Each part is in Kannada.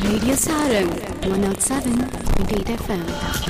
Radio Sarum 107.8 FM.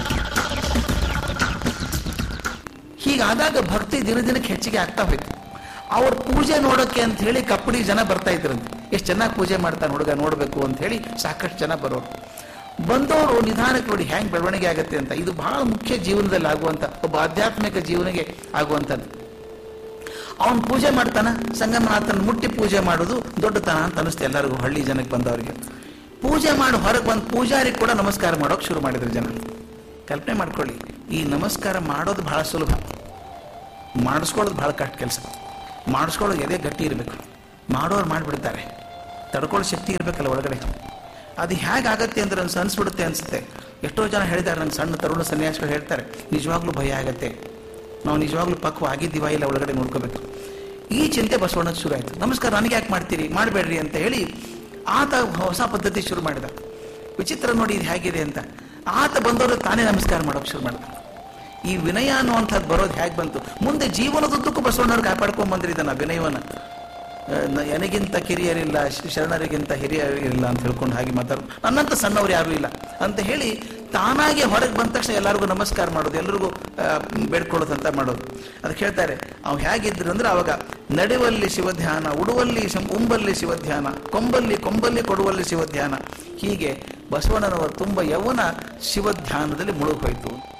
ಹೀಗಾದಾಗ ಭಕ್ತಿ ದಿನ ದಿನಕ್ಕೆ ಹೆಚ್ಚಿಗೆ ಆಗ್ತಾ ಹೋಯ್ತು ಅವ್ರ ಪೂಜೆ ನೋಡೋಕೆ ಅಂತ ಹೇಳಿ ಕಪ್ಪಡಿ ಜನ ಬರ್ತಾ ಇದ್ರಂತೆ ಎಷ್ಟು ಚೆನ್ನಾಗಿ ಪೂಜೆ ಮಾಡ್ತಾನೆ ಹುಡುಗ ನೋಡಬೇಕು ಅಂತ ಹೇಳಿ ಸಾಕಷ್ಟು ಜನ ಬರೋರು ಬಂದವರು ನಿಧಾನಕ್ಕೆ ನೋಡಿ ಹ್ಯಾಂಗ್ ಬೆಳವಣಿಗೆ ಆಗುತ್ತೆ ಅಂತ ಇದು ಬಹಳ ಮುಖ್ಯ ಜೀವನದಲ್ಲಿ ಆಗುವಂತ ಒಬ್ಬ ಆಧ್ಯಾತ್ಮಿಕ ಜೀವನಿಗೆ ಆಗುವಂಥದ್ದು ಅವನು ಪೂಜೆ ಮಾಡ್ತಾನ ಸಂಗಮನಾಥನ ಮುಟ್ಟಿ ಪೂಜೆ ಮಾಡೋದು ದೊಡ್ಡತನ ಅಂತ ಅನಿಸ್ತು ಎಲ್ಲರಿಗೂ ಹಳ್ಳಿ ಜನಕ್ಕೆ ಬಂದವರಿಗೆ ಪೂಜೆ ಮಾಡಿ ಹೊರಗೆ ಬಂದು ಪೂಜಾರಿ ಕೂಡ ನಮಸ್ಕಾರ ಮಾಡೋಕೆ ಶುರು ಮಾಡಿದ್ರು ಜನ ಕಲ್ಪನೆ ಮಾಡ್ಕೊಳ್ಳಿ ಈ ನಮಸ್ಕಾರ ಮಾಡೋದು ಬಹಳ ಸುಲಭ ಮಾಡಿಸ್ಕೊಳ್ಳೋದು ಬಹಳ ಕಷ್ಟ ಕೆಲಸ ಮಾಡಿಸ್ಕೊಳ್ಳೋದು ಎದೆ ಗಟ್ಟಿ ಇರಬೇಕು ಮಾಡೋರು ಮಾಡಿಬಿಡ್ತಾರೆ ತಡ್ಕೊಳ್ಳೋ ಶಕ್ತಿ ಇರಬೇಕಲ್ಲ ಒಳಗಡೆ ಅದು ಹೇಗಾಗತ್ತೆ ಅಂದ್ರೆ ಅನ್ಸ್ ಅನ್ಸ್ಬಿಡುತ್ತೆ ಅನ್ಸುತ್ತೆ ಎಷ್ಟೋ ಜನ ಹೇಳಿದ್ದಾರೆ ನಂಗೆ ಸಣ್ಣ ತರುಣ ಸನ್ಯಾಸಿಗಳು ಹೇಳ್ತಾರೆ ನಿಜವಾಗ್ಲೂ ಭಯ ಆಗತ್ತೆ ನಾವು ನಿಜವಾಗ್ಲೂ ಪಕ್ವ ಆಗಿದ್ದೀವ ಇಲ್ಲ ಒಳಗಡೆ ನೋಡ್ಕೋಬೇಕು ಈ ಚಿಂತೆ ಬಸವಣ್ಣ ಶುರು ಆಯ್ತು ನಮಸ್ಕಾರ ನನಗೆ ಯಾಕೆ ಮಾಡ್ತೀರಿ ಮಾಡಬೇಡ್ರಿ ಅಂತ ಹೇಳಿ ಆತ ಹೊಸ ಪದ್ಧತಿ ಶುರು ಮಾಡಿದ ವಿಚಿತ್ರ ನೋಡಿ ಇದು ಹೇಗಿದೆ ಅಂತ ಆತ ಬಂದವರು ತಾನೇ ನಮಸ್ಕಾರ ಮಾಡೋಕೆ ಶುರು ಮಾಡಿದ ಈ ವಿನಯ ಅನ್ನುವಂಥದ್ದು ಬರೋದು ಹೇಗೆ ಬಂತು ಮುಂದೆ ಜೀವನದುದ್ದಕ್ಕೂ ಬಸವಣ್ಣವ್ರು ಕಾಪಾಡ್ಕೊಂಡ್ ಬಂದ್ರಿದ್ದಾನ ವಿನಯವನ್ನ ಆ, ನ- ನನಗಿಂತ ಕಿರಿಯರಿಲ್ಲ ಶ- ಶರಣರಿಗಿಂತ ಹಿರಿಯರಿಲ್ಲ ಅಂತ ಹೇಳ್ಕೊಂಡು ಹಾಗೆ ಮಾತಾಡೋದು ನನ್ನಂತ ಸಣ್ಣವ್ರು ಯಾರೂ ಇಲ್ಲ ಅಂತ ಹೇಳಿ ತಾನಾಗೆ ಹೊರಗೆ ಬಂದ ತಕ್ಷಣ ಎಲ್ಲರಿಗೂ ನಮಸ್ಕಾರ ಮಾಡೋದು ಎಲ್ರಿಗೂ ಆ, ಬೇಡ್ಕೊಳ್ಳೋದು ಅಂತ ಮಾಡೋದು ಅದಕ್ಕೆ ಹೇಳ್ತಾರೆ ಅವ್ ಹೇಗಿದ್ರು ಅಂದ್ರೆ ಅವಾಗ ನಡೆವಲ್ಲಿ ಶಿವಧ್ಯಾನ ಉಡುವಲ್ಲಿ ಶಂ- ಉಂಬಲ್ಲಿ ಶಿವಧ್ಯಾನ ಕೊಂಬಲ್ಲಿ ಕೊಂಬಲ್ಲಿ ಕೊಡುವಲ್ಲಿ ಶಿವಧ್ಯಾನ ಹೀಗೆ ಬಸವಣ್ಣನವರ ತುಂಬ ಯೌವನ ಶಿವಧ್ಯಾನದಲ್ಲಿ ಮುಳುಗೋಯ್ತು